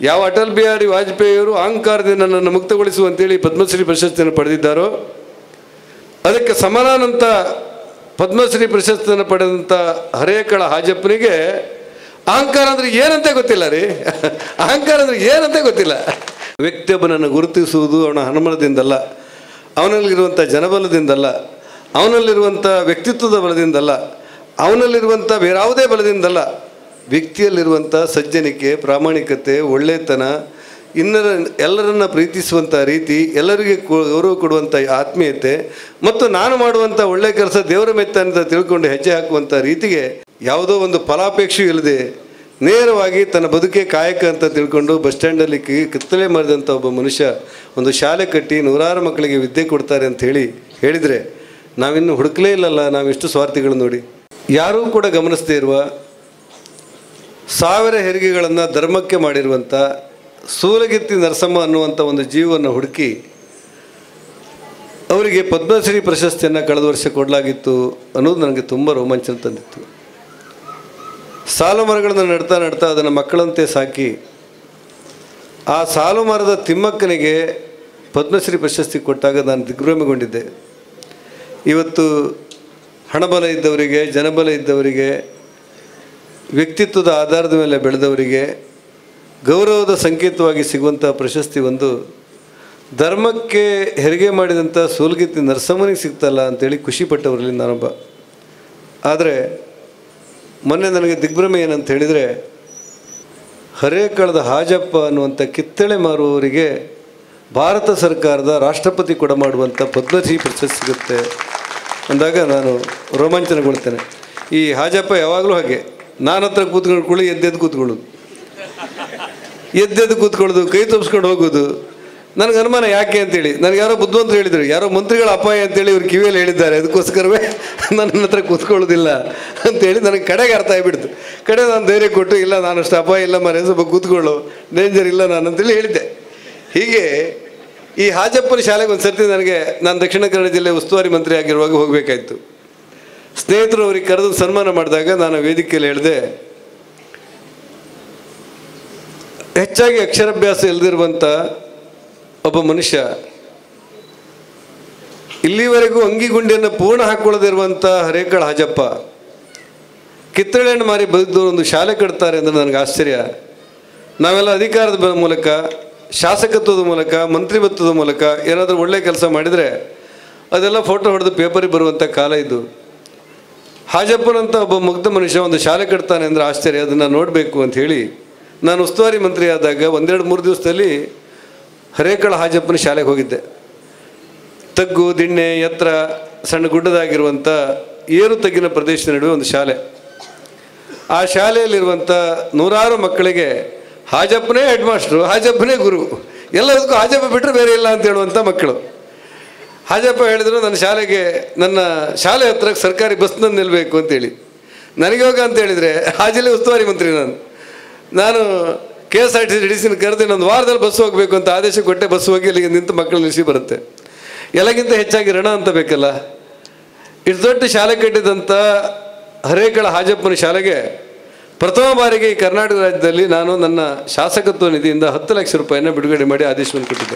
ಯಾವ ಅಟಲ್ ಬಿಹಾರಿ ವಾಜಪೇಯಿಯವರು ಅಹಂಕಾರದಿಂದ ನನ್ನನ್ನು ಮುಕ್ತಗೊಳಿಸುವಂತೇಳಿ ಪದ್ಮಶ್ರೀ ಪ್ರಶಸ್ತಿಯನ್ನು ಪಡೆದಿದ್ದಾರೋ ಅದಕ್ಕೆ ಸಮಾನಾನಂತ ಪದ್ಮಶ್ರೀ ಪ್ರಶಸ್ತಿಯನ್ನು ಪಡೆದಂಥ ಹರೇಕಳ ಹಾಜಪ್ಪನಿಗೆ ಅಹಂಕಾರ ಅಂದ್ರೆ ಏನಂತ ಗೊತ್ತಿಲ್ಲ ರೀ ಅಹಂಕಾರ ಅಂದ್ರೆ ಏನಂತ ಗೊತ್ತಿಲ್ಲ ವ್ಯಕ್ತಿಯೊಬ್ಬನನ್ನು ಗುರುತಿಸುವುದು ಅವನ ಹನುಮನದಿಂದಲ್ಲ ಅವನಲ್ಲಿರುವಂಥ ಜನಬಲದಿಂದಲ್ಲ ಅವನಲ್ಲಿರುವಂಥ ವ್ಯಕ್ತಿತ್ವದ ಬಲದಿಂದಲ್ಲ ಅವನಲ್ಲಿರುವಂಥ ಬೇರಾವುದೇ ಬಲದಿಂದಲ್ಲ ವ್ಯಕ್ತಿಯಲ್ಲಿರುವಂಥ ಸಜ್ಜನಿಕೆ ಪ್ರಾಮಾಣಿಕತೆ ಒಳ್ಳೆತನ ಇನ್ನರ ಎಲ್ಲರನ್ನ ಪ್ರೀತಿಸುವಂಥ ರೀತಿ ಎಲ್ಲರಿಗೆ ಕೊ- ಗೌರವ ಕೊಡುವಂಥ ಆತ್ಮೀಯತೆ ಮತ್ತು ನಾನು ಮಾಡುವಂಥ ಒಳ್ಳೆ ಕೆಲಸ ದೇವರ ಮೆತ್ತ ಅಂತ ತಿಳ್ಕೊಂಡು ಹೆಜ್ಜೆ ಹಾಕುವಂಥ ರೀತಿಗೆ ಯಾವುದೋ ಒಂದು ಫಲಾಪೇಕ್ಷೆ ಇಲ್ಲದೆ ನೇರವಾಗಿ ತನ್ನ ಬದುಕೆ ಕಾಯಕ ಅಂತ ತಿಳ್ಕೊಂಡು ಬಸ್ ಸ್ಟ್ಯಾಂಡಲ್ಲಿ ಕಿ ಕಿತ್ತಳೆ ಮಾಡಿದಂಥ ಒಬ್ಬ ಮನುಷ್ಯ ಒಂದು ಶಾಲೆ ಕಟ್ಟಿ ನೂರಾರು ಮಕ್ಕಳಿಗೆ ವಿದ್ಯೆ ಕೊಡ್ತಾರೆ ಅಂತ ಹೇಳಿ ಹೇಳಿದರೆ ನಾವಿನ್ನು ಹುಡುಕಲೇ ಇಲ್ಲಲ್ಲ ನಾವಿಷ್ಟು ಸ್ವಾರ್ಥಿಗಳು ನೋಡಿ ಯಾರೂ ಕೂಡ ಗಮನಿಸದೇ ಇರುವ ಸಾವಿರ ಹೆರಿಗೆಗಳನ್ನು ಧರ್ಮಕ್ಕೆ ಮಾಡಿರುವಂಥ ಸೂಲಗಿತ್ತಿ ನರಸಮ್ಮ ಅನ್ನುವಂಥ ಒಂದು ಜೀವವನ್ನು ಹುಡುಕಿ ಅವರಿಗೆ ಪದ್ಮಶ್ರೀ ಪ್ರಶಸ್ತಿಯನ್ನು ಕಳೆದ ವರ್ಷ ಕೊಡಲಾಗಿತ್ತು ಅನ್ನೋದು ನನಗೆ ತುಂಬ ರೋಮಾಂಚನ ತಂದಿತ್ತು ಸಾಲು ಮರಗಳನ್ನು ನಡ್ತಾ ನಡ್ತಾ ಅದನ್ನು ಮಕ್ಕಳಂತೆ ಸಾಕಿ ಆ ಸಾಲು ಮರದ ತಿಮ್ಮಕ್ಕನಿಗೆ ಪದ್ಮಶ್ರೀ ಪ್ರಶಸ್ತಿ ಕೊಟ್ಟಾಗ ನಾನು ದಿಗ್ಭ್ರಮೆಗೊಂಡಿದ್ದೆ ಇವತ್ತು ಹಣಬಲ ಇದ್ದವರಿಗೆ ಜನಬಲ ಇದ್ದವರಿಗೆ ವ್ಯಕ್ತಿತ್ವದ ಆಧಾರದ ಮೇಲೆ ಬೆಳೆದವರಿಗೆ ಗೌರವದ ಸಂಕೇತವಾಗಿ ಸಿಗುವಂಥ ಪ್ರಶಸ್ತಿ ಒಂದು ಧರ್ಮಕ್ಕೆ ಹೆರಿಗೆ ಮಾಡಿದಂಥ ಸೋಲ್ಗಿತ್ತಿ ನರಸಮ್ಮನಿಗೆ ಸಿಗ್ತಲ್ಲ ಅಂತೇಳಿ ಖುಷಿಪಟ್ಟವರಲ್ಲಿ ನಾನೊಬ್ಬ ಆದರೆ ಮೊನ್ನೆ ನನಗೆ ದಿಗ್ಭ್ರಮೆ ಏನಂತ ಹೇಳಿದರೆ ಹರೇಕಳದ ಹಾಜಪ್ಪ ಅನ್ನುವಂಥ ಕಿತ್ತಳೆ ಮಾರುವವರಿಗೆ ಭಾರತ ಸರ್ಕಾರದ ರಾಷ್ಟ್ರಪತಿ ಕೊಡ ಮಾಡುವಂಥ ಪದ್ಮಶ್ರೀ ಪ್ರಶಸ್ತಿ ಸಿಗುತ್ತೆ ಅಂದಾಗ ನಾನು ರೋಮಾಂಚನಗೊಳ್ತೇನೆ ಈ ಹಾಜಪ್ಪ ಯಾವಾಗಲೂ ಹಾಗೆ ನಾನು ಹತ್ರ ಕೂತ್ಕೊಂಡು ಕುಳಿ ಎದ್ದೆದ್ದು ಕೂತ್ಕೊಳ್ಳೋದು ಎದ್ದೆದ್ದು ಕೂತ್ಕೊಳ್ಳೋದು ಕೈ ತಪ್ಪಿಸ್ಕೊಂಡು ಹೋಗೋದು ನನಗೆ ಅನುಮಾನ ಯಾಕೆ ಅಂತೇಳಿ ನನಗೆ ಯಾರೋ ಬುದ್ಧಿವಂತರು ಹೇಳಿದರು ಯಾರೋ ಮಂತ್ರಿಗಳ ಅಪಾಯ ಅಂತೇಳಿ ಇವ್ರು ಕಿವಿಯಲ್ಲಿ ಹೇಳಿದ್ದಾರೆ ಅದಕ್ಕೋಸ್ಕರವೇ ನನ್ನ ಹತ್ರ ಕೂತ್ಕೊಳ್ಳೋದಿಲ್ಲ ಅಂತೇಳಿ ನನಗೆ ಕಡೆಗೆ ಅರ್ಥ ಆಗಿಬಿಡ್ತು ಕಡೆ ನಾನು ಧೈರ್ಯ ಕೊಟ್ಟು ಇಲ್ಲ ನಾನು ಅಷ್ಟು ಅಪಾಯ ಇಲ್ಲ ಮರೆ ಸ್ವಲ್ಪ ಕೂತ್ಕೊಳ್ಳು ಡೇಂಜರ್ ಇಲ್ಲ ನಾನು ಅಂತೇಳಿ ಹೇಳಿದ್ದೆ ಹೀಗೆ ಈ ಹಾಜಪ್ಪನ ಶಾಲೆಗೆ ಒಂದು ಸರ್ತಿ ನನಗೆ ನಾನು ದಕ್ಷಿಣ ಕನ್ನಡ ಜಿಲ್ಲೆ ಉಸ್ತುವಾರಿ ಮಂತ್ರಿ ಆಗಿರುವಾಗ ಹೋಗಬೇಕಾಯ್ತು ಸ್ನೇಹಿತರು ಅವ್ರಿಗೆ ಕರೆದು ಸನ್ಮಾನ ಮಾಡಿದಾಗ ನಾನು ವೇದಿಕೆಯಲ್ಲಿ ಹೇಳಿದೆ ಹೆಚ್ಚಾಗಿ ಅಕ್ಷರಾಭ್ಯಾಸ ಇಲ್ಲದಿರುವಂಥ ಒಬ್ಬ ಮನುಷ್ಯ ಇಲ್ಲಿವರೆಗೂ ಅಂಗಿಗುಂಡಿಯನ್ನು ಪೂರ್ಣ ಹಾಕ್ಕೊಳ್ಳದಿರುವಂಥ ಹರೇಕಳ ಹಾಜಪ್ಪ ಕಿತ್ತಳೆಯನ್ನು ಮಾರಿ ಬದುಕಿದವರು ಒಂದು ಶಾಲೆ ಕಟ್ತಾರೆ ಅಂದರೆ ನನಗೆ ಆಶ್ಚರ್ಯ ನಾವೆಲ್ಲ ಅಧಿಕಾರದ ಬ- ಮೂಲಕ ಶಾಸಕತ್ವದ ಮೂಲಕ ಮಂತ್ರಿಮತ್ವದ ಮೂಲಕ ಏನಾದರೂ ಒಳ್ಳೆ ಕೆಲಸ ಮಾಡಿದರೆ ಅದೆಲ್ಲ ಫೋಟೋ ಹೊಡೆದು ಪೇಪರಿಗೆ ಬರುವಂಥ ಕಾಲ ಇದು ಹಾಜಪ್ಪನಂತ ಒಬ್ಬ ಮುಗ್ಧ ಮನುಷ್ಯ ಒಂದು ಶಾಲೆ ಕಟ್ತಾನೆ ಅಂದರೆ ಆಶ್ಚರ್ಯ ಅದನ್ನು ನೋಡಬೇಕು ಅಂತ ಹೇಳಿ ನಾನು ಉಸ್ತುವಾರಿ ಮಂತ್ರಿ ಆದಾಗ ಒಂದೆರಡು ಮೂರು ದಿವಸದಲ್ಲಿ ಹರೇಕಳ ಹಾಜಪ್ಪನ ಶಾಲೆಗೆ ಹೋಗಿದ್ದೆ ತಗ್ಗು ದಿಣ್ಣೆ ಎತ್ತರ ಸಣ್ಣ ಗುಡ್ಡದಾಗಿರುವಂಥ ಏರು ತಗ್ಗಿನ ಪ್ರದೇಶದ ನಡುವೆ ಒಂದು ಶಾಲೆ ಆ ಶಾಲೆಯಲ್ಲಿರುವಂಥ ನೂರಾರು ಮಕ್ಕಳಿಗೆ ಹಾಜಪ್ಪನೇ ಹೆಡ್ ಮಾಸ್ಟ್ರು ಹಾಜಪ್ಪನೇ ಗುರು ಎಲ್ಲದಕ್ಕೂ ಹಾಜಪ್ಪ ಬಿಟ್ಟರೆ ಬೇರೆ ಇಲ್ಲ ಅಂತ ಹೇಳುವಂಥ ಮಕ್ಕಳು ಹಾಜಪ್ಪ ಹೇಳಿದ್ರು ನನ್ನ ಶಾಲೆಗೆ ನನ್ನ ಶಾಲೆ ಹತ್ರ ಸರ್ಕಾರಿ ಬಸ್ನಲ್ಲಿ ನಿಲ್ಲಬೇಕು ಅಂತೇಳಿ ನನಗೆ ಹೋಗ ಅಂತ ಹೇಳಿದರೆ ಹಾಜಿಲೆ ಉಸ್ತುವಾರಿ ಮಂತ್ರಿ ನಾನು ನಾನು K S R T C D ಸಿನ ಕರೆದು ಇನ್ನೊಂದು ವಾರದಲ್ಲಿ ಬಸ್ ಹೋಗಬೇಕು ಅಂತ ಆದೇಶ ಕೊಟ್ಟೆ ಬಸ್ ಹೋಗಿ ಅಲ್ಲಿಗೆ ನಿಂತು ಮಕ್ಕಳು ನಿಲ್ಲಿಸಿ ಬರುತ್ತೆ ಎಲ್ಲಕ್ಕಿಂತ ಹೆಚ್ಚಾಗಿ ಋಣ ಅಂತ ಬೇಕಲ್ಲ ಇಷ್ಟು ದೊಡ್ಡ ಶಾಲೆ ಕಟ್ಟಿದಂಥ ಹರೇಕಳ ಹಾಜಪ್ಪನ ಶಾಲೆಗೆ ಪ್ರಥಮ ಬಾರಿಗೆ ಈ ಕರ್ನಾಟಕ ರಾಜ್ಯದಲ್ಲಿ ನಾನು ನನ್ನ ಶಾಸಕತ್ವ ನಿಧಿಯಿಂದ ಹತ್ತು ಲಕ್ಷ ರೂಪಾಯಿನ ಬಿಡುಗಡೆ ಮಾಡಿ ಆದೇಶವನ್ನು ಕೊಟ್ಟಿದ್ದೆ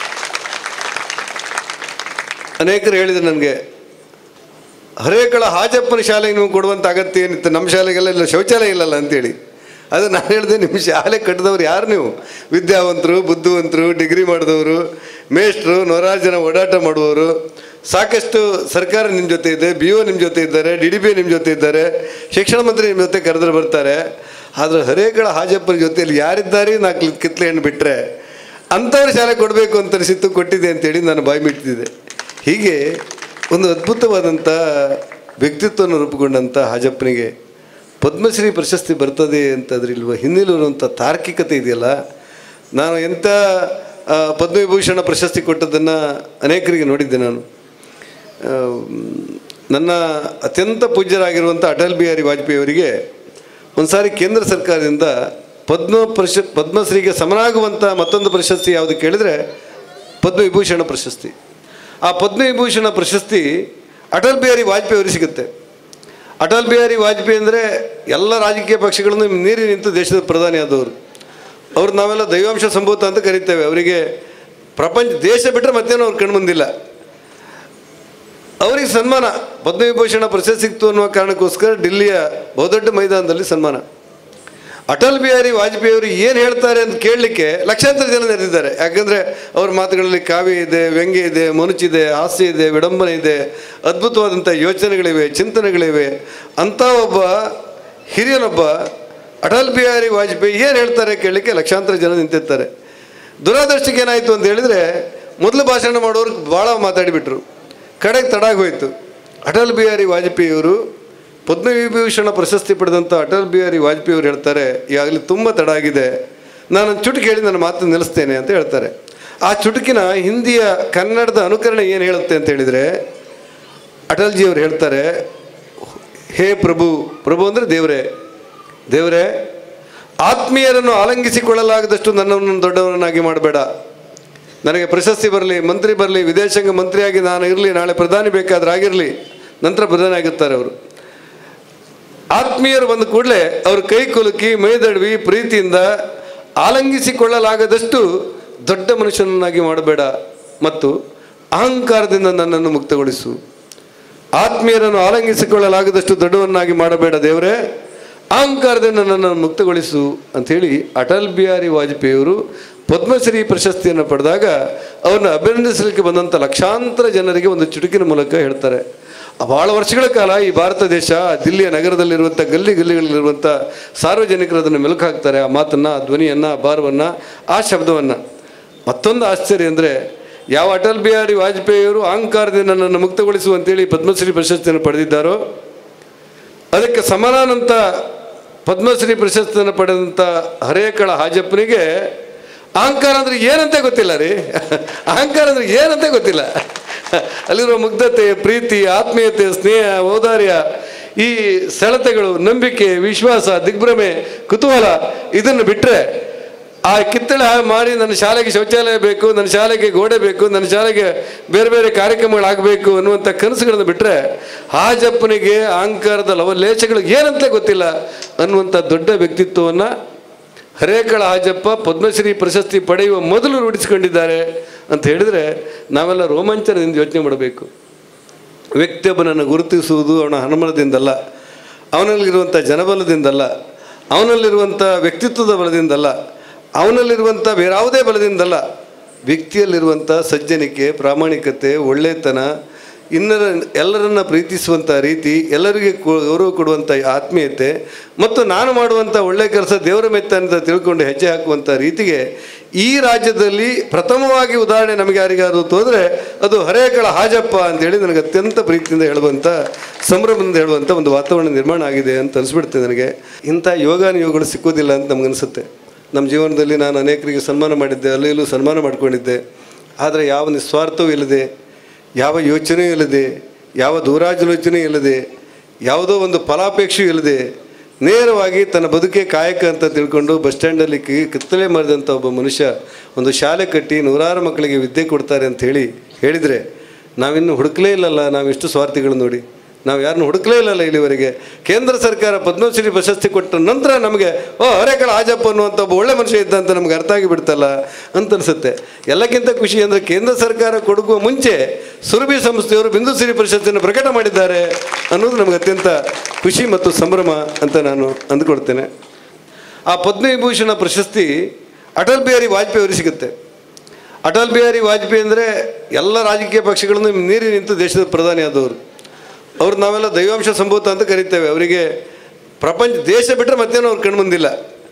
ಅನೇಕರು ಹೇಳಿದರು ನನಗೆ ಹರೇಕಳ ಹಾಜಪ್ಪನ ಶಾಲೆಗೆ ನೀವು ಕೊಡುವಂಥ ಅಗತ್ಯ ಏನಿತ್ತು ನಮ್ಮ ಶಾಲೆಗೆಲ್ಲ ಇಲ್ಲ ಶೌಚಾಲಯ ಇಲ್ಲಲ್ಲ ಅಂತೇಳಿ ಅದು ನಾನು ಹೇಳಿದೆ ನಿಮ್ಮ ಶಾಲೆ ಕಟ್ಟಿದವ್ರು ಯಾರು ನೀವು ವಿದ್ಯಾವಂತರು ಬುದ್ಧಿವಂತರು ಡಿಗ್ರಿ ಮಾಡಿದವರು ಮೇಷ್ಟ್ರು ನೂರಾರು ಜನ ಓಡಾಟ ಮಾಡುವವರು ಸಾಕಷ್ಟು ಸರ್ಕಾರ ನಿಮ್ಮ ಜೊತೆ ಇದೆ ಬಿ ಒ ನಿಮ್ಮ ಜೊತೆ ಇದ್ದಾರೆ ಡಿ ಡಿ ಪಿ ನಿಮ್ಮ ಜೊತೆ ಇದ್ದಾರೆ ಶಿಕ್ಷಣ ಮಂತ್ರಿ ನಿಮ್ಮ ಜೊತೆ ಕರೆದ್ರೆ ಬರ್ತಾರೆ ಆದರೆ ಹರೇಕಳ ಹಾಜಪ್ಪನ ಜೊತೆಯಲ್ಲಿ ಯಾರಿದ್ದಾರೆ ನಾಲ್ಕು ಕಿತ್ಲೆ ಹಣ್ಣು ಬಿಟ್ಟರೆ ಅಂಥವ್ರ ಶಾಲೆ ಕೊಡಬೇಕು ಅಂತ ಅನಿಸಿತ್ತು ಕೊಟ್ಟಿದೆ ಅಂತೇಳಿ ನಾನು ಬಾಯಿ ಬಿಟ್ಟಿದ್ದೆ ಹೀಗೆ ಒಂದು ಅದ್ಭುತವಾದಂಥ ವ್ಯಕ್ತಿತ್ವವನ್ನು ರೂಪುಗೊಂಡಂಥ ಹಾಜಪ್ಪನಿಗೆ ಪದ್ಮಶ್ರೀ ಪ್ರಶಸ್ತಿ ಬರ್ತದೆ ಅಂತದ್ರಿಲ್ವ ಹಿನ್ನೆಲೆಯಿರುವಂಥ ತಾರ್ಕಿಕತೆ ಇದೆಯಲ್ಲ ನಾನು ಎಂಥ ಆ, ಪದ್ಮವಿಭೂಷಣ ಪ್ರಶಸ್ತಿ ಕೊಟ್ಟದ್ದನ್ನು ಅನೇಕರಿಗೆ ನೋಡಿದ್ದೆ ನಾನು ಆ, ನನ್ನ ಅತ್ಯಂತ ಪೂಜ್ಯರಾಗಿರುವಂಥ ಅಟಲ್ ಬಿಹಾರಿ ವಾಜಪೇಯಿ ಅವರಿಗೆ ಒಂದು ಸಾರಿ ಕೇಂದ್ರ ಸರ್ಕಾರದಿಂದ ಪದ್ಮ ಪ್ರಶ ಪದ್ಮಶ್ರೀಗೆ ಸಮನಾಗುವಂಥ ಮತ್ತೊಂದು ಪ್ರಶಸ್ತಿ ಯಾವುದು ಕೇಳಿದರೆ ಪದ್ಮವಿಭೂಷಣ ಪ್ರಶಸ್ತಿ ಆ ಪದ್ಮವಿಭೂಷಣ ಪ್ರಶಸ್ತಿ ಅಟಲ್ ಬಿಹಾರಿ ವಾಜಪೇಯಿ ಅವರಿಗೆ ಸಿಗುತ್ತೆ ಅಟಲ್ ಬಿಹಾರಿ ವಾಜಪೇಯಿ ಅಂದರೆ ಎಲ್ಲ ರಾಜಕೀಯ ಪಕ್ಷಗಳನ್ನು ಮೀರಿ ನಿಂತು ದೇಶದ ಪ್ರಧಾನಿ ಆದವರು ಅವ್ರು ನಾವೆಲ್ಲ ದೈವಾಂಶ ಸಂಭೂತ ಅಂತ ಕರಿತೇವೆ ಅವರಿಗೆ ಪ್ರಪಂಚ ದೇಶ ಬಿಟ್ಟರೆ ಮತ್ತೇನೋ ಅವ್ರ ಕಣ್ಮುಂದಿಲ್ಲ ಅವರಿಗೆ ಸನ್ಮಾನ ಪದ್ಮವಿಭೂಷಣ ಪ್ರಶಸ್ತಿ ಸಿಕ್ತು ಅನ್ನುವ ಕಾರಣಕ್ಕೋಸ್ಕರ ಡಿಲ್ಲಿಯ ಬಹುದೊಡ್ಡ ಮೈದಾನದಲ್ಲಿ ಸನ್ಮಾನ ಅಟಲ್ ಬಿಹಾರಿ ವಾಜಪೇಯಿ ಅವರು ಏನು ಹೇಳ್ತಾರೆ ಅಂತ ಕೇಳಲಿಕ್ಕೆ ಲಕ್ಷಾಂತರ ಜನ ನೆರೆದಿದ್ದಾರೆ ಯಾಕಂದರೆ ಅವ್ರ ಮಾತುಗಳಲ್ಲಿ ಕಾವ್ಯ ಇದೆ ವ್ಯಂಗ್ಯ ಇದೆ ಮನುಚಿದೆ ಹಾಸ್ಯ ಇದೆ ವಿಡಂಬನೆ ಇದೆ ಅದ್ಭುತವಾದಂಥ ಯೋಚನೆಗಳಿವೆ ಚಿಂತನೆಗಳಿವೆ ಅಂಥ ಒಬ್ಬ ಹಿರಿಯನೊಬ್ಬ ಅಟಲ್ ಬಿಹಾರಿ ವಾಜಪೇಯಿ ಏನು ಹೇಳ್ತಾರೆ ಕೇಳಲಿಕ್ಕೆ ಲಕ್ಷಾಂತರ ಜನ ನಿಂತಿರ್ತಾರೆ ದುರಾದೃಷ್ಟಕ್ಕೆ ಏನಾಯಿತು ಅಂತ ಹೇಳಿದರೆ ಮೊದಲು ಭಾಷಣ ಮಾಡೋರು ಭಾಳ ಮಾತಾಡಿಬಿಟ್ರು ಕಡೆಗೆ ತಡಾಗಿ ಹೋಯಿತು ಅಟಲ್ ಬಿಹಾರಿ ವಾಜಪೇಯಿಯವರು ಪದ್ಮವಿಭೂಷಣ ಪ್ರಶಸ್ತಿ ಪಡೆದಂಥ ಅಟಲ್ ಬಿಹಾರಿ ವಾಜಪೇಯಿ ಅವರು ಹೇಳ್ತಾರೆ ಈಗಾಗಲೇ ತುಂಬ ತಡ ಆಗಿದೆ ನಾನು ಒಂದು ಚುಟುಕು ಹೇಳಿ ನನ್ನ ಮಾತು ನಿಲ್ಲಿಸ್ತೇನೆ ಅಂತ ಹೇಳ್ತಾರೆ ಆ ಚುಟುಕಿನ ಹಿಂದಿಯ ಕನ್ನಡದ ಅನುಕರಣೆ ಏನು ಹೇಳುತ್ತೆ ಅಂತ ಹೇಳಿದರೆ ಅಟಲ್ಜಿ ಅವರು ಹೇಳ್ತಾರೆ ಹೇ ಪ್ರಭು ಪ್ರಭು ಅಂದರೆ ದೇವರೇ ದೇವರೇ ಆತ್ಮೀಯರನ್ನು ಆಲಂಗಿಸಿಕೊಳ್ಳಲಾಗದಷ್ಟು ನನ್ನನ್ನು ದೊಡ್ಡವರನ್ನಾಗಿ ಮಾಡಬೇಡ ನನಗೆ ಪ್ರಶಸ್ತಿ ಬರಲಿ ಮಂತ್ರಿ ಬರಲಿ ವಿದೇಶಾಂಗ ಮಂತ್ರಿಯಾಗಿ ನಾನು ಇರಲಿ ನಾಳೆ ಪ್ರಧಾನಿ ಬೇಕಾದ್ರೆ ಆಗಿರಲಿ ನಂತರ ಪ್ರಧಾನಿ ಆಗುತ್ತಾರೆ ಅವರು ಆತ್ಮೀಯರು ಬಂದ ಕೂಡಲೇ ಅವರು ಕೈ ಕುಲುಕಿ ಮೈದಡ್ವಿ ಪ್ರೀತಿಯಿಂದ ಆಲಂಗಿಸಿಕೊಳ್ಳಲಾಗದಷ್ಟು ದೊಡ್ಡ ಮನುಷ್ಯನನ್ನಾಗಿ ಮಾಡಬೇಡ ಮತ್ತು ಅಹಂಕಾರದಿಂದ ನನ್ನನ್ನು ಮುಕ್ತಗೊಳಿಸು ಆತ್ಮೀಯರನ್ನು ಆಲಂಗಿಸಿಕೊಳ್ಳಲಾಗದಷ್ಟು ದೊಡ್ಡವನ್ನಾಗಿ ಮಾಡಬೇಡ ದೇವರೇ ಅಹಂಕಾರದಿಂದ ನನ್ನನ್ನು ಮುಕ್ತಗೊಳಿಸು ಅಂಥೇಳಿ ಅಟಲ್ ಬಿಹಾರಿ ವಾಜಪೇಯಿಯವರು ಪದ್ಮಶ್ರೀ ಪ್ರಶಸ್ತಿಯನ್ನು ಪಡೆದಾಗ ಅವರನ್ನು ಅಭಿನಂದಿಸಲಿಕ್ಕೆ ಬಂದಂಥ ಲಕ್ಷಾಂತರ ಜನರಿಗೆ ಒಂದು ಚುಟುಕಿನ ಮೂಲಕ ಹೇಳ್ತಾರೆ ಭಾಳ ವರ್ಷಗಳ ಕಾಲ ಈ ಭಾರತ ದೇಶ ದಿಲ್ಲಿಯ ನಗರದಲ್ಲಿರುವಂಥ ಗಲ್ಲಿ ಗಲ್ಲಿಗಳಲ್ಲಿರುವಂಥ ಸಾರ್ವಜನಿಕರು ಅದನ್ನು ಮೆಲುಕು ಹಾಕ್ತಾರೆ ಆ ಮಾತನ್ನು ಆ ಧ್ವನಿಯನ್ನು ಆ ಭಾರವನ್ನು ಆ ಶಬ್ದವನ್ನು ಮತ್ತೊಂದು ಆಶ್ಚರ್ಯ ಅಂದರೆ ಯಾವ ಅಟಲ್ ಬಿಹಾರಿ ವಾಜಪೇಯಿಯವರು ಅಹಂಕಾರದಿಂದ ನನ್ನನ್ನು ಮುಕ್ತಗೊಳಿಸು ಅಂತೇಳಿ ಪದ್ಮಶ್ರೀ ಪ್ರಶಸ್ತಿಯನ್ನು ಪಡೆದಿದ್ದಾರೋ ಅದಕ್ಕೆ ಸಮಾನಾನಂತ ಪದ್ಮಶ್ರೀ ಪ್ರಶಸ್ತಿಯನ್ನು ಪಡೆದಂಥ ಹರೇಕಳ ಹಾಜಪ್ಪನಿಗೆ ಅಹಂಕಾರ ಅಂದ್ರೆ ಏನಂತ ಗೊತ್ತಿಲ್ಲ ರೀ ಅಹಂಕಾರ ಅಂದ್ರೆ ಏನಂತ ಗೊತ್ತಿಲ್ಲ ಅಲ್ಲಿರುವ ಮುಗ್ಧತೆ ಪ್ರೀತಿ ಆತ್ಮೀಯತೆ ಸ್ನೇಹ ಔದಾರ್ಯ ಈ ಸೆಳೆತಗಳು ನಂಬಿಕೆ ವಿಶ್ವಾಸ ದಿಗ್ಭ್ರಮೆ ಕುತೂಹಲ ಇದನ್ನು ಬಿಟ್ಟರೆ ಆ ಕಿತ್ತಳೆ ಮಾಡಿ ನನ್ನ ಶಾಲೆಗೆ ಶೌಚಾಲಯ ಬೇಕು ನನ್ನ ಶಾಲೆಗೆ ಗೋಡೆ ಬೇಕು ನನ್ನ ಶಾಲೆಗೆ ಬೇರೆ ಬೇರೆ ಕಾರ್ಯಕ್ರಮಗಳಾಗಬೇಕು ಅನ್ನುವಂಥ ಕನಸುಗಳನ್ನು ಬಿಟ್ಟರೆ ಹಾಜಪ್ಪನಿಗೆ ಅಹಂಕಾರದ ಲವಲೇಶಗಳು ಏನಂತ ಗೊತ್ತಿಲ್ಲ ಅನ್ನುವಂಥ ದೊಡ್ಡ ವ್ಯಕ್ತಿತ್ವವನ್ನು ಹರೇಕಳ ಹಾಜಪ್ಪ ಪದ್ಮಶ್ರೀ ಪ್ರಶಸ್ತಿ ಪಡೆಯುವ ಮೊದಲು ರೂಢಿಸಿಕೊಂಡಿದ್ದಾರೆ ಅಂತ ಹೇಳಿದರೆ ನಾವೆಲ್ಲ ರೋಮಾಂಚನದಿಂದ ಯೋಚನೆ ಮಾಡಬೇಕು ವ್ಯಕ್ತಿಯೊಬ್ಬನನ್ನು ಗುರುತಿಸುವುದು ಅವನ ಹನುಮನದಿಂದಲ್ಲ ಅವನಲ್ಲಿರುವಂಥ ಜನಬಲದಿಂದಲ್ಲ ಅವನಲ್ಲಿರುವಂಥ ವ್ಯಕ್ತಿತ್ವದ ಬಲದಿಂದಲ್ಲ ಅವನಲ್ಲಿರುವಂಥ ಬೇರಾವುದೇ ಬಲದಿಂದಲ್ಲ ವ್ಯಕ್ತಿಯಲ್ಲಿರುವಂಥ ಸಜ್ಜನಿಕೆ ಪ್ರಾಮಾಣಿಕತೆ ಒಳ್ಳೆತನ ಇನ್ನರ ಎಲ್ಲರನ್ನ ಪ್ರೀತಿಸುವಂಥ ರೀತಿ ಎಲ್ಲರಿಗೆ ಕೊ- ಗೌರವ ಕೊಡುವಂಥ ಆತ್ಮೀಯತೆ ಮತ್ತು ನಾನು ಮಾಡುವಂಥ ಒಳ್ಳೆಯ ಕೆಲಸ ದೇವರ ಮೆತ್ತ ಅಂತ ತಿಳ್ಕೊಂಡು ಹೆಜ್ಜೆ ಹಾಕುವಂಥ ರೀತಿಗೆ ಈ ರಾಜ್ಯದಲ್ಲಿ ಪ್ರಥಮವಾಗಿ ಉದಾಹರಣೆ ನಮಗೆ ಯಾರಿಗಾದ್ರು ತೋದರೆ ಅದು ಹರೇಕಳ ಹಾಜಪ್ಪ ಅಂತೇಳಿ ನನಗೆ ಅತ್ಯಂತ ಪ್ರೀತಿಯಿಂದ ಹೇಳುವಂಥ ಸಂಭ್ರಮದಿಂದ ಹೇಳುವಂಥ ಒಂದು ವಾತಾವರಣ ನಿರ್ಮಾಣ ಆಗಿದೆ ಅಂತ ಅನಿಸ್ಬಿಡುತ್ತೆ ನನಗೆ ಇಂಥ ಯೋಗಾನುಯೋಗಗಳು ಸಿಕ್ಕೋದಿಲ್ಲ ಅಂತ ನಮಗನ್ಸುತ್ತೆ ನಮ್ಮ ಜೀವನದಲ್ಲಿ ನಾನು ಅನೇಕರಿಗೆ ಸನ್ಮಾನ ಮಾಡಿದ್ದೆ ಅಲ್ಲಿ ಇಲ್ಲೂ ಸನ್ಮಾನ ಮಾಡ್ಕೊಂಡಿದ್ದೆ ಆದರೆ ಯಾವ ನಿಸ್ವಾರ್ಥವೂ ಇಲ್ಲದೆ ಯಾವ ಯೋಚನೆಯೂ ಇಲ್ಲದೆ ಯಾವ ದೂರಾಲೋಚನೆ ಇಲ್ಲದೆ ಯಾವುದೋ ಒಂದು ಫಲಾಪೇಕ್ಷೆಯೂ ಇಲ್ಲದೆ ನೇರವಾಗಿ ತನ್ನ ಬದುಕೆ ಕಾಯಕ ಅಂತ ತಿಳ್ಕೊಂಡು ಬಸ್ ಸ್ಟ್ಯಾಂಡಲ್ಲಿ ಕಿ ಕಿತ್ತಳೆ ಮರೆದಂಥ ಒಬ್ಬ ಮನುಷ್ಯ ಒಂದು ಶಾಲೆ ಕಟ್ಟಿ ನೂರಾರು ಮಕ್ಕಳಿಗೆ ವಿದ್ಯೆ ಕೊಡ್ತಾರೆ ಅಂತ ಹೇಳಿ ಹೇಳಿದರೆ ನಾವಿನ್ನು ಹುಡುಕಲೇ ಇಲ್ಲಲ್ಲ ನಾವು ಎಷ್ಟು ಸ್ವಾರ್ಥಿಗಳು ನೋಡಿ ನಾವು ಯಾರನ್ನು ಹುಡುಕಲೇ ಇಲ್ಲಲ್ಲ ಇಲ್ಲಿವರೆಗೆ ಕೇಂದ್ರ ಸರ್ಕಾರ ಪದ್ಮಶ್ರೀ ಪ್ರಶಸ್ತಿ ಕೊಟ್ಟ ನಂತರ ನಮಗೆ ಓ ಹರೇಕಳ ಆಜಪ್ಪ ಅನ್ನುವಂಥ ಒಬ್ಬ ಒಳ್ಳೆ ಮನುಷ್ಯ ಇದ್ದ ಅಂತ ನಮ್ಗೆ ಅರ್ಥ ಆಗಿಬಿಡ್ತಲ್ಲ ಅಂತ ಅನಿಸುತ್ತೆ ಎಲ್ಲಕ್ಕಿಂತ ಖುಷಿ ಅಂದರೆ ಕೇಂದ್ರ ಸರ್ಕಾರ ಕೊಡುವ ಮುಂಚೆ ಸುರಭಿ ಸಂಸ್ಥೆಯವರು ಬಿಂದುಶ್ರೀ ಪ್ರಶಸ್ತಿಯನ್ನು ಪ್ರಕಟ ಮಾಡಿದ್ದಾರೆ ಅನ್ನೋದು ನಮಗೆ ಅತ್ಯಂತ ಖುಷಿ ಮತ್ತು ಸಂಭ್ರಮ ಅಂತ ನಾನು ಅಂದ್ಕೊಳ್ತೇನೆ ಆ ಪದ್ಮವಿಭೂಷಣ ಪ್ರಶಸ್ತಿ ಅಟಲ್ ಬಿಹಾರಿ ವಾಜಪೇಯಿ ಅವರಿಗೆ ಸಿಗುತ್ತೆ ಅಟಲ್ ಬಿಹಾರಿ ವಾಜಪೇಯಿ ಅಂದರೆ ಎಲ್ಲ ರಾಜಕೀಯ ಪಕ್ಷಗಳನ್ನು ಮೀರಿ ನಿಂತು ದೇಶದ ಪ್ರಧಾನಿ ಆದವರು ಅವ್ರು ನಾವೆಲ್ಲ ದೈವಾಂಶ ಸಂಭೂತ ಅಂತ ಕರಿತೇವೆ ಅವರಿಗೆ ಪ್ರಪಂಚ ದೇಶ ಬಿಟ್ಟರೆ ಮತ್ತೇನೋ ಅವ್ರ ಕಣ್ಮುಂದಿಲ್ಲ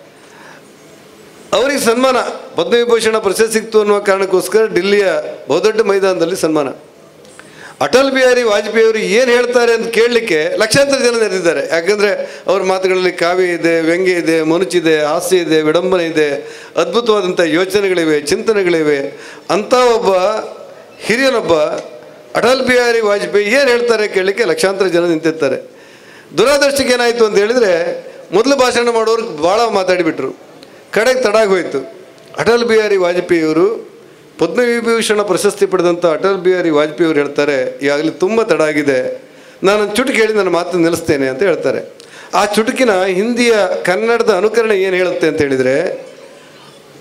ಅವರಿಗೆ ಸನ್ಮಾನ ಪದ್ಮವಿಭೂಷಣ ಪ್ರಶಸ್ತಿ ಸಿಕ್ತು ಅನ್ನುವ ಕಾರಣಕ್ಕೋಸ್ಕರ ಡಿಲ್ಲಿಯ ಬಹುದೊಡ್ಡ ಮೈದಾನದಲ್ಲಿ ಸನ್ಮಾನ ಅಟಲ್ ಬಿಹಾರಿ ವಾಜಪೇಯಿ ಅವರು ಏನು ಹೇಳ್ತಾರೆ ಅಂತ ಕೇಳಲಿಕ್ಕೆ ಲಕ್ಷಾಂತರ ಜನ ನೆರೆದಿದ್ದಾರೆ ಯಾಕಂದರೆ ಅವ್ರ ಮಾತುಗಳಲ್ಲಿ ಕಾವ್ಯ ಇದೆ ವ್ಯಂಗ್ಯ ಇದೆ ಮನುಚಿದೆ ಹಾಸ್ಯ ಇದೆ ವಿಡಂಬನೆ ಇದೆ ಅದ್ಭುತವಾದಂಥ ಯೋಚನೆಗಳಿವೆ ಚಿಂತನೆಗಳಿವೆ ಅಂಥ ಒಬ್ಬ ಹಿರಿಯನೊಬ್ಬ ಅಟಲ್ ಬಿಹಾರಿ ವಾಜಪೇಯಿ ಏನು ಹೇಳ್ತಾರೆ ಕೇಳಲಿಕ್ಕೆ ಲಕ್ಷಾಂತರ ಜನ ನಿಂತಿರ್ತಾರೆ ದುರಾದೃಷ್ಟಕ್ಕೆ ಏನಾಯಿತು ಅಂತ ಹೇಳಿದರೆ ಮೊದಲು ಭಾಷಣ ಮಾಡೋರು ಭಾಳ ಮಾತಾಡಿಬಿಟ್ರು ಕಡೆಗೆ ತಡಾಗಿ ಹೋಯಿತು ಅಟಲ್ ಬಿಹಾರಿ ವಾಜಪೇಯಿಯವರು ಪದ್ಮವಿಭೂಷಣ ಪ್ರಶಸ್ತಿ ಪಡೆದಂಥ ಅಟಲ್ ಬಿಹಾರಿ ವಾಜಪೇಯಿ ಅವರು ಹೇಳ್ತಾರೆ ಈಗಾಗಲೇ ತುಂಬ ತಡ ಆಗಿದೆ ನಾನು ಒಂದು ಚುಟುಕು ಹೇಳಿ ನನ್ನ ಮಾತು ನಿಲ್ಲಿಸ್ತೇನೆ ಅಂತ ಹೇಳ್ತಾರೆ ಆ ಚುಟುಕಿನ ಹಿಂದಿಯ ಕನ್ನಡದ ಅನುಕರಣೆ ಏನು ಹೇಳುತ್ತೆ ಅಂತ ಹೇಳಿದರೆ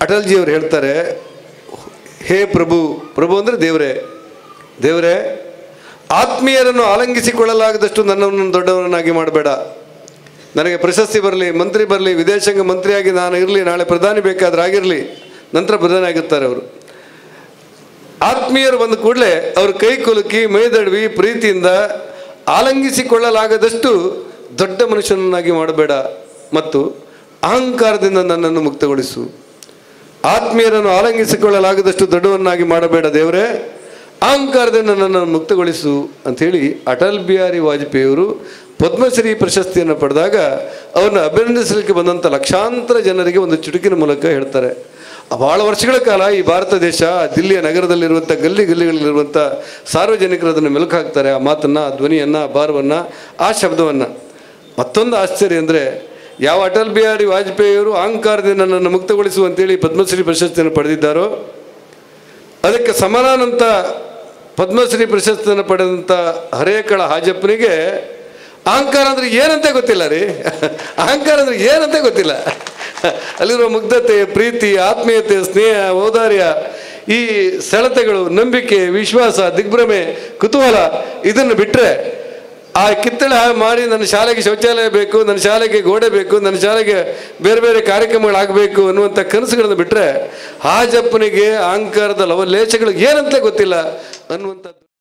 ಅಟಲ್ಜಿಯವರು ಹೇಳ್ತಾರೆ ಹೇ ಪ್ರಭು ಪ್ರಭು ಅಂದರೆ ದೇವರೇ ದೇವರೇ ಆತ್ಮೀಯರನ್ನು ಆಲಂಗಿಸಿಕೊಳ್ಳಲಾಗದಷ್ಟು ನನ್ನನ್ನು ದೊಡ್ಡವರನ್ನಾಗಿ ಮಾಡಬೇಡ ನನಗೆ ಪ್ರಶಸ್ತಿ ಬರಲಿ ಮಂತ್ರಿ ಬರಲಿ ವಿದೇಶಾಂಗ ಮಂತ್ರಿಯಾಗಿ ನಾನು ಇರಲಿ ನಾಳೆ ಪ್ರಧಾನಿ ಬೇಕಾದ್ರೆ ಆಗಿರಲಿ ನಂತರ ಪ್ರಧಾನಿ ಆಗುತ್ತಾರೆ ಅವರು ಆತ್ಮೀಯರು ಬಂದ ಕೂಡಲೇ ಅವರು ಕೈ ಕುಲುಕಿ ಮೈದಡ್ವಿ ಪ್ರೀತಿಯಿಂದ ಆಲಂಗಿಸಿಕೊಳ್ಳಲಾಗದಷ್ಟು ದೊಡ್ಡ ಮನುಷ್ಯನನ್ನಾಗಿ ಮಾಡಬೇಡ ಮತ್ತು ಅಹಂಕಾರದಿಂದ ನನ್ನನ್ನು ಮುಕ್ತಗೊಳಿಸು ಆತ್ಮೀಯರನ್ನು ಆಲಂಗಿಸಿಕೊಳ್ಳಲಾಗದಷ್ಟು ದೊಡ್ಡವನ್ನಾಗಿ ಮಾಡಬೇಡ ದೇವರೇ ಅಹಂಕಾರದಿಂದ ನನ್ನನ್ನು ಮುಕ್ತಗೊಳಿಸು ಅಂಥೇಳಿ ಅಟಲ್ ಬಿಹಾರಿ ವಾಜಪೇಯಿಯವರು ಪದ್ಮಶ್ರೀ ಪ್ರಶಸ್ತಿಯನ್ನು ಪಡೆದಾಗ ಅವರನ್ನು ಅಭಿನಂದಿಸಲಿಕ್ಕೆ ಬಂದಂಥ ಲಕ್ಷಾಂತರ ಜನರಿಗೆ ಒಂದು ಚುಟುಕಿನ ಮೂಲಕ ಹೇಳ್ತಾರೆ ಭಾಳ ವರ್ಷಗಳ ಕಾಲ ಈ ಭಾರತ ದೇಶ ದಿಲ್ಲಿಯ ನಗರದಲ್ಲಿರುವಂಥ ಗಲ್ಲಿ ಗಲ್ಲಿಗಳಲ್ಲಿರುವಂಥ ಸಾರ್ವಜನಿಕರು ಅದನ್ನು ಮೆಲುಕು ಹಾಕ್ತಾರೆ ಆ ಮಾತನ್ನು ಆ ಧ್ವನಿಯನ್ನು ಆ ಭಾರವನ್ನು ಆ ಶಬ್ದವನ್ನು ಮತ್ತೊಂದು ಆಶ್ಚರ್ಯ ಅಂದರೆ ಯಾವ ಅಟಲ್ ಬಿಹಾರಿ ವಾಜಪೇಯಿಯವರು ಅಹಂಕಾರದಿಂದ ನನ್ನನ್ನು ಮುಕ್ತಗೊಳಿಸು ಅಂತೇಳಿ ಪದ್ಮಶ್ರೀ ಪ್ರಶಸ್ತಿಯನ್ನು ಪಡೆದಿದ್ದಾರೋ ಅದಕ್ಕೆ ಸಮಾನಾನಂತ ಪದ್ಮಶ್ರೀ ಪ್ರಶಸ್ತಿಯನ್ನು ಪಡೆದಂಥ ಹರೇಕಳ ಹಾಜಪ್ಪನಿಗೆ ಅಹಂಕಾರ ಅಂದ್ರೆ ಏನಂತ ಗೊತ್ತಿಲ್ಲ ರೀ ಅಹಂಕಾರ ಅಂದ್ರೆ ಏನಂತ ಗೊತ್ತಿಲ್ಲ ಅಲ್ಲಿರುವ ಮುಗ್ಧತೆ ಪ್ರೀತಿ ಆತ್ಮೀಯತೆ ಸ್ನೇಹ ಔದಾರ್ಯ ಈ ಸೆಳೆತಗಳು ನಂಬಿಕೆ ವಿಶ್ವಾಸ ದಿಗ್ಭ್ರಮೆ ಕುತೂಹಲ ಇದನ್ನು ಬಿಟ್ಟರೆ ಆ ಕಿತ್ತಳೆ ಮಾಡಿ ನನ್ನ ಶಾಲೆಗೆ ಶೌಚಾಲಯ ಬೇಕು ನನ್ನ ಶಾಲೆಗೆ ಗೋಡೆ ಬೇಕು ನನ್ನ ಶಾಲೆಗೆ ಬೇರೆ ಬೇರೆ ಕಾರ್ಯಕ್ರಮಗಳಾಗಬೇಕು ಅನ್ನುವಂಥ ಕನಸುಗಳನ್ನು ಬಿಟ್ಟರೆ ಹಾಜಪ್ಪನಿಗೆ ಅಹಂಕಾರದ ಲವಲೇಶಗಳು ಏನಂತಲೇ ಗೊತ್ತಿಲ್ಲ ಅನ್ನುವಂಥದ್ದು